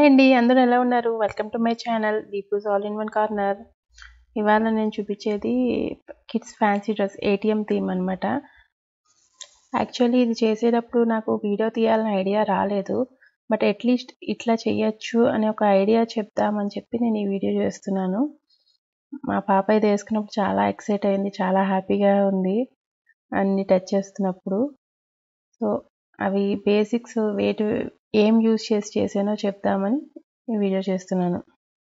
hi అండి అందరూ ఎలా ఉన్నారు welcome to my channel Deepu's all in one corner ఇవాళ నేను చూపించేది kids fancy dress ATM theme అనమాట యాక్చువల్లీ ఇది చేసేటప్పుడు నాకు వీడియో తీయాలని ఐడియా రాలేదు బట్ అట్లీస్ట్ ఇట్లా చేయొచ్చు అనే ఒక ఐడియా చెప్దామని చెప్పి నేను ఈ వీడియో చేస్తున్నాను మా పాప ఇది వేసుకున్నప్పుడు చాలా ఎక్సైట్ అయింది చాలా హ్యాపీగా ఉంది అన్ని టచ్ చేస్తున్నప్పుడు సో అవి బేసిక్స్ వేటి ఏం యూజ్ చేసి చేసానో చెప్దామని ఈ వీడియో చేస్తున్నాను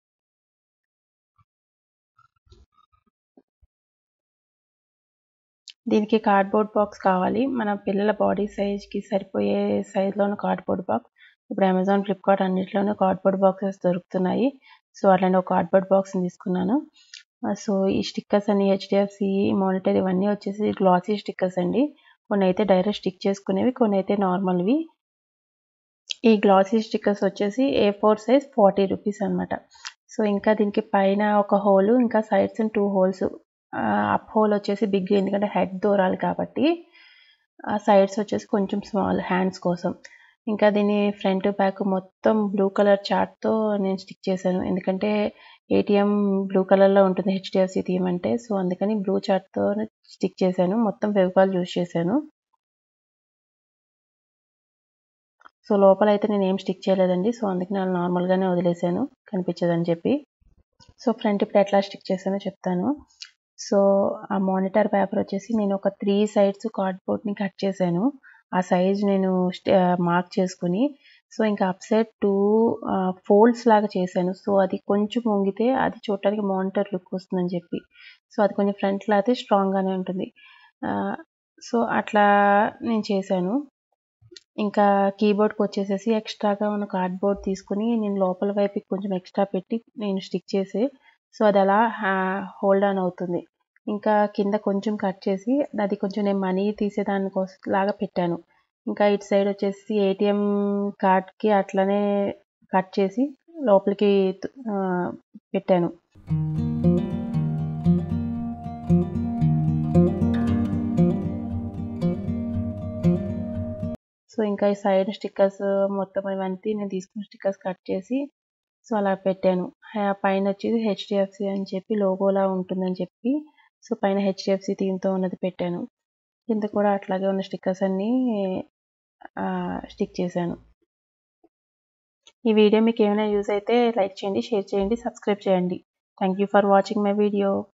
దీనికి కార్డ్బోర్డ్ బాక్స్ కావాలి మన పిల్లల బాడీ సైజ్కి సరిపోయే సైజ్లోని కార్డ్బోర్డ్ బాక్స్ ఇప్పుడు అమెజాన్ ఫ్లిప్కార్ట్ అన్నింటిలోనూ కార్డ్బోర్డ్ బాక్సెస్ దొరుకుతున్నాయి సో అట్లాంటి ఒక కార్డ్బోర్డ్ బాక్స్ని తీసుకున్నాను సో ఈ స్టిక్కర్స్ అన్ని హెచ్డిఎఫ్సి మానిటర్ ఇవన్నీ వచ్చేసి గ్లాసీ స్టిక్కర్స్ అండి కొన్ని అయితే డైరెక్ట్ స్టిక్ చేసుకునేవి కొన్ని అయితే నార్మల్వి ఈ గ్లాసీ స్టిక్కర్స్ వచ్చేసి A four size forty rupees అనమాట సో ఇంకా దీనికి పైన ఒక హోల్ ఇంకా sides two holes up hole వచ్చేసి బిగ్ ఎందుకంటే హెడ్ దూరాలి కాబట్టి ఆ సైడ్స్ వచ్చేసి కొంచెం స్మాల్ హ్యాండ్స్ కోసం ఇంకా దీని ఫ్రంట్ బ్యాక్ మొత్తం బ్లూ కలర్ చార్ట్తో నేను స్టిక్ చేశాను ఎందుకంటే ఏటీఎం బ్లూ కలర్లో ఉంటుంది హెచ్డిఎఫ్సి థీమ్ అంటే సో అందుకని బ్లూ చార్ట్తో స్టిక్ చేశాను మొత్తం ఫెవికాల్ యూజ్ చేశాను సో లోపల అయితే నేను ఏం స్టిక్ చేయలేదండి సో అందుకని నేను నార్మల్గానే వదిలేసాను కనిపించదని చెప్పి సో ఫ్రంట్ ఇప్పుడు ఎట్లా స్టిక్ చేశానో చెప్తాను సో ఆ మానిటర్ పేపర్ వచ్చేసి నేను ఒక త్రీ సైడ్స్ కార్డ్బోర్డ్ని కట్ చేశాను ఆ సైజ్ నేను మార్క్ చేసుకుని సో ఇంకా అప్ సైడ్ టూ ఫోల్డ్స్ లాగా చేశాను సో అది కొంచెం వంగితే అది చూడటానికి మానిటర్ లుక్ వస్తుందని చెప్పి సో అది కొంచెం ఫ్రంట్లో అయితే స్ట్రాంగ్గానే ఉంటుంది సో అట్లా నేను చేశాను ఇంకా కీబోర్డ్కి వచ్చేసేసి ఎక్స్ట్రాగా ఉన్న కార్డ్బోర్డ్ తీసుకుని నేను లోపల వైపుకి కొంచెం ఎక్స్ట్రా పెట్టి నేను స్టిక్ చేసి సో అది అలా హోల్డ్ ఆన్ అవుతుంది ఇంకా కింద కొంచెం కట్ చేసి అది కొంచెం నేను మనీ తీసేదాని కోసం లాగా పెట్టాను ఇంకా ఇటు సైడ్ వచ్చేసి ఏటీఎం కార్డ్కి అట్లనే కట్ చేసి లోపలికి పెట్టాను సో ఇంకా ఈ సైడ్ స్టిక్కర్స్ మొత్తం ఇవన్నీ నేను తీసుకున్న స్టిక్కర్స్ కట్ చేసి సో అలా పెట్టాను పైన వచ్చేసి హెచ్డిఎఫ్సి అని చెప్పి లోగోలా ఉంటుందని చెప్పి సో పైన హెచ్డిఎఫ్సి థీమ్తో ఉన్నది పెట్టాను కింద కూడా అట్లాగే ఉన్న స్టిక్కర్స్ అన్నీ స్టిక్ చేశాను ఈ వీడియో మీకు ఏమైనా యూజ్ అయితే లైక్ చేయండి షేర్ చేయండి సబ్స్క్రైబ్ చేయండి thank you for watching my video